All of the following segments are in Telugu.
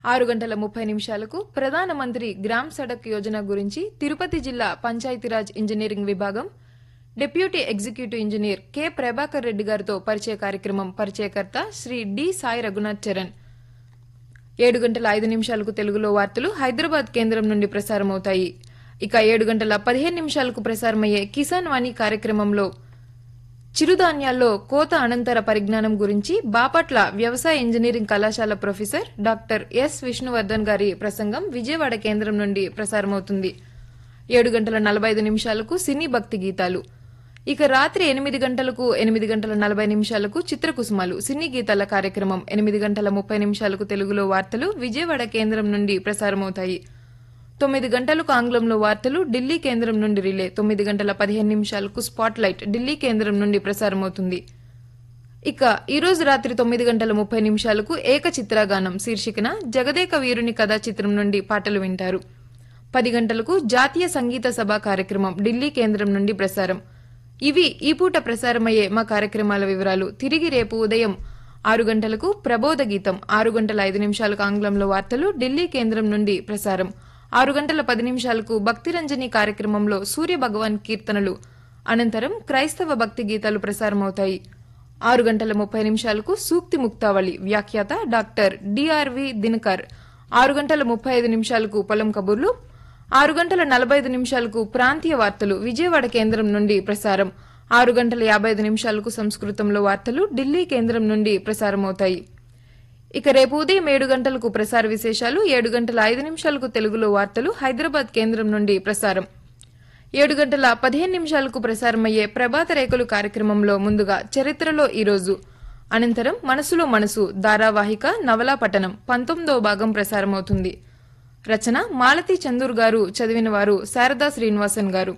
ఆరు గంటల ముప్పై నిమిషాలకు ప్రధానమంత్రి గ్రామ్ సడక్ యోజన గురించి తిరుపతి జిల్లా పంచాయతీరాజ్ ఇంజనీరింగ్ విభాగం deputy executive engineer K Prabhakar Reddy గారితో పరిచయ కార్యక్రమం పరిచయకర్త శ్రీ డి సాయి రఘునాథ్ చరణ్ ఏడు గంటల ఐదు నిమిషాలకు తెలుగులో వార్తలు హైదరాబాద్ కేంద్రం నుండి ప్రసారమవుతాయి ఇక ఏడు గంటల పదిహేను నిమిషాలకు ప్రసారమయ్యే కిసాన్ వాణి కార్యక్రమంలో చిరుధాన్యాల్లో కోత అనంతర పరిజ్ఞానం గురించి బాపట్ల వ్యవసాయ ఇంజనీరింగ్ కళాశాల ప్రొఫెసర్ డాక్టర్ ఎస్ విష్ణువర్ధన్ గారి ప్రసంగం విజయవాడ కేంద్రం నుండి ప్రసారమవుతుంది ఏడు గంటల నలభై ఐదు నిమిషాలకు సినీ భక్తి గీతాలు ఇక రాత్రి ఎనిమిది గంటలకు ఎనిమిది గంటల నలభై నిమిషాలకు చిత్రకుసుమాలు సినీ గీతాల కార్యక్రమం ఎనిమిది గంటల ముప్పై నిమిషాలకు తెలుగులో వార్తలు విజయవాడ కేంద్రం నుండి ప్రసారమవుతాయి తొమ్మిది గంటలకు ఆంగ్లంలో వార్తలు ఢిల్లీ కేంద్రం నుండి రిలే తొమ్మిది గంటల పదిహేను నిమిషాలకు స్పాట్ లైట్ ఢిల్లీ కేంద్రం నుండి ప్రసారమవుతుంది ఇక ఈ రోజు రాత్రి తొమ్మిది గంటల ముప్పై నిమిషాలకు ఏక చిత్రగానం శీర్షికన జగదేక వీరుని కథా చిత్రం నుండి పాటలు వింటారు పది గంటలకు జాతీయ సంగీత సభ కార్యక్రమం ఢిల్లీ కేంద్రం నుండి ప్రసారం ఇవి ఈ పూట ప్రసారమయ్యే మా కార్యక్రమాల వివరాలు తిరిగి రేపు ఉదయం ఆరు గంటలకు ప్రబోధ గీతం ఆరు గంటల ఐదు నిమిషాలకు ఆంగ్లంలో వార్తలు ఢిల్లీ కేంద్రం నుండి ప్రసారం ఆరు గంటల పది నిమిషాలకు భక్తిరంజని కార్యక్రమంలో సూర్య భగవాన్ కీర్తనలు అనంతరం క్రైస్తవ భక్తి గీతాలు ప్రసారమవుతాయి ఆరు గంటల ముప్పై నిమిషాలకు సూక్తి ముక్తావళి వ్యాఖ్యాత డాక్టర్ డిఆర్వి దినకర్ ఆరు గంటల ముప్పై ఐదు నిమిషాలకు పొలం కబుర్లు ఆరు గంటల నలభై ఐదు నిమిషాలకు ప్రాంతీయ వార్తలు విజయవాడ కేంద్రం నుండి ప్రసారం ఆరు గంటల యాభై ఐదు నిమిషాలకు సంస్కృతంలో వార్తలు ఢిల్లీ కేంద్రం నుండి ప్రసారమవుతాయి ఇక రేపు ఉదయం ఏడు గంటలకు ప్రసార విశేషాలు ఏడు గంటల ఐదు నిమిషాలకు తెలుగులో వార్తలు హైదరాబాద్ కేంద్రం నుండి ప్రసారం ఏడు గంటల పదిహేను నిమిషాలకు ప్రసారమయ్యే ప్రభాత రేఖలు కార్యక్రమంలో ముందుగా చరిత్రలో ఈరోజు అనంతరం మనసులో మనసు ధారావాహిక నవలా పఠనం పంతొమ్మిదవ భాగం ప్రసారమవుతుంది రచన మాలతి చందూర్ గారు చదివిన వారు శారదా శ్రీనివాసన్ గారు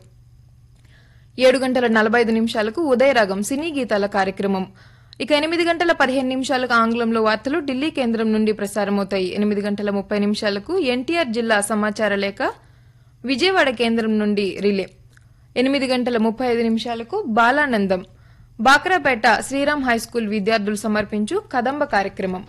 ఏడు గంటల నలభై ఐదు నిమిషాలకు ఉదయరాగం సినీ గీతాల కార్యక్రమం ఇక ఎనిమిది గంటల పదిహేను నిమిషాలకు ఆంగ్లంలో వార్తలు ఢిల్లీ కేంద్రం నుండి ప్రసారమవుతాయి ఎనిమిది గంటల ముప్పై నిమిషాలకు ఎన్టీఆర్ జిల్లా సమాచార లేఖ విజయవాడ కేంద్రం నుండి రిలే ఎనిమిది గంటల ముప్పై ఐదు నిమిషాలకు బాలానందం బాక్రాపేట శ్రీరామ్ హైస్కూల్ విద్యార్థులు సమర్పించు కదంబ కార్యక్రమం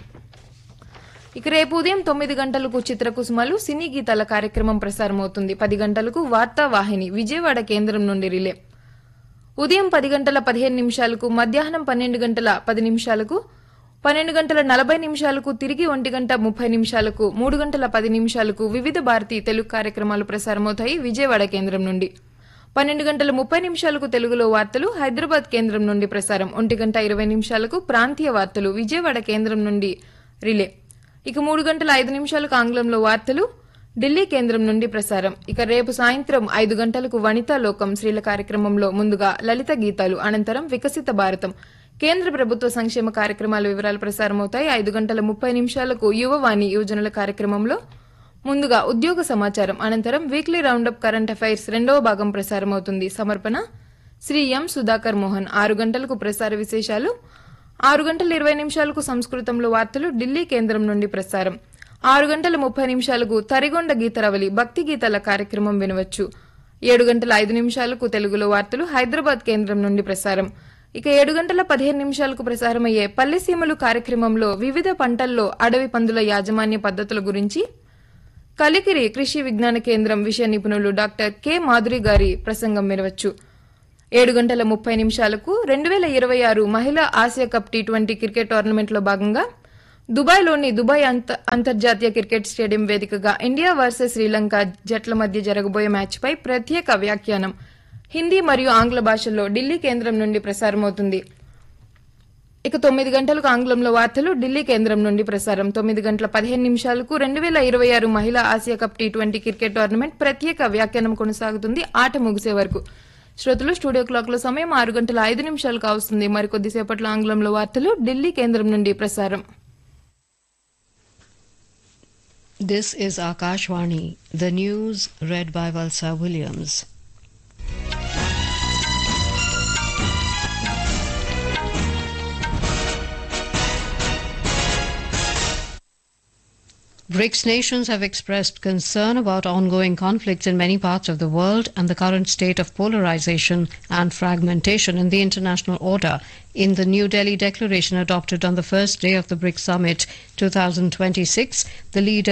ఇక రేపు ఉదయం తొమ్మిది గంటలకు చిత్రకుసుమలు సినీ గీతాల కార్యక్రమం ప్రసారమవుతుంది పది గంటలకు వార్తా వాహిని విజయవాడ కేంద్రం నుండి రిలే ఉదయం పది గంటల పదిహేను నిమిషాలకు మధ్యాహ్నం పన్నెండు గంటల పది నిమిషాలకు పన్నెండు గంటల నలభై నిమిషాలకు తిరిగి ఒంటి గంట ముప్పై నిమిషాలకు మూడు గంటల పది నిమిషాలకు వివిధ భారతీ తెలుగు కార్యక్రమాలు ప్రసారమవుతాయి విజయవాడ కేంద్రం నుండి పన్నెండు గంటల ముప్పై నిమిషాలకు తెలుగులో వార్తలు హైదరాబాద్ కేంద్రం నుండి ప్రసారం ఒంటి గంట ఇరవై నిమిషాలకు ప్రాంతీయ వార్తలు విజయవాడ కేంద్రం నుండి రిలే ఇక మూడు గంటల ఐదు నిమిషాలకు ఆంగ్లంలో వార్తలు ఢిల్లీ కేంద్రం నుండి ప్రసారం ఇక రేపు సాయంత్రం ఐదు గంటలకు వనితా లోకం స్త్రీల కార్యక్రమంలో ముందుగా లలిత గీతాలు అనంతరం వికసిత భారతం కేంద్ర ప్రభుత్వ సంక్షేమ కార్యక్రమాల వివరాలు ప్రసారమవుతాయి ఐదు గంటల ముప్పై నిమిషాలకు యువవాణి యువజనుల కార్యక్రమంలో ముందుగా ఉద్యోగ సమాచారం అనంతరం వీక్లీ రౌండప్ కరెంట్ అఫైర్స్ రెండవ భాగం ప్రసారమవుతుంది సమర్పణ శ్రీ ఎం సుధాకర్ మోహన్ ఆరు గంటలకు ప్రసార విశేషాలు ఆరు గంటల ఇరవై నిమిషాలకు సంస్కృతంలో వార్తలు ఢిల్లీ కేంద్రం నుండి ప్రసారం ఆరు గంటల ముప్పై నిమిషాలకు తరిగొండ గీతరవలి భక్తి గీతాల కార్యక్రమం వినవచ్చు ఏడు గంటల ఐదు నిమిషాలకు తెలుగులో వార్తలు హైదరాబాద్ కేంద్రం నుండి ప్రసారం ఇక ఏడు గంటల పదిహేను నిమిషాలకు ప్రసారమయ్యే పల్లెసీమలు కార్యక్రమంలో వివిధ పంటల్లో అడవి పందుల యాజమాన్య పద్ధతుల గురించి కలికిరి కృషి విజ్ఞాన కేంద్రం విషయ నిపుణులు డాక్టర్ కె మాధురి గారి ప్రసంగం వినవచ్చు ఏడు గంటల ముప్పై నిమిషాలకు రెండు వేల ఇరవై ఆరు మహిళా Asia cup T twenty cricket టోర్నమెంట్లో భాగంగా దుబాయ్లోని దుబాయ్ అంత అంతర్జాతీయ క్రికెట్ స్టేడియం వేదికగా ఇండియా వర్సెస్ శ్రీలంక జట్ల మధ్య జరగబోయే మ్యాచ్పై ప్రత్యేక వ్యాఖ్యానం హిందీ మరియు ఆంగ్ల భాషల్లో ఢిల్లీ కేంద్రం నుండి ప్రసారమవుతుంది ఇక తొమ్మిది గంటలకు ఆంగ్లంలో వార్తలు ఢిల్లీ కేంద్రం నుండి ప్రసారం తొమ్మిది గంటల పదిహేను నిమిషాలకు రెండు వేల ఇరవై ఆరు మహిళా Asia cup T twenty cricket tournament ప్రత్యేక వ్యాఖ్యానం కొనసాగుతుంది ఆట ముగిసే వరకు శ్రోతలు స్టూడియో క్లాక్ లో సమయం ఆరు గంటల ఐదు నిమిషాలు కావస్తుంది మరికొద్దిసేపట్లో ఆంగ్లంలో వార్తలు ఢిల్లీ కేంద్రం నుండి ప్రసారం This is Akashvani, the news read by Valsa Williams. BRICS nations have expressed concern about ongoing conflicts in many parts of the world and the current state of polarization and fragmentation in the international order. In the New Delhi declaration adopted on the first day of the BRICS summit 2026, the leaders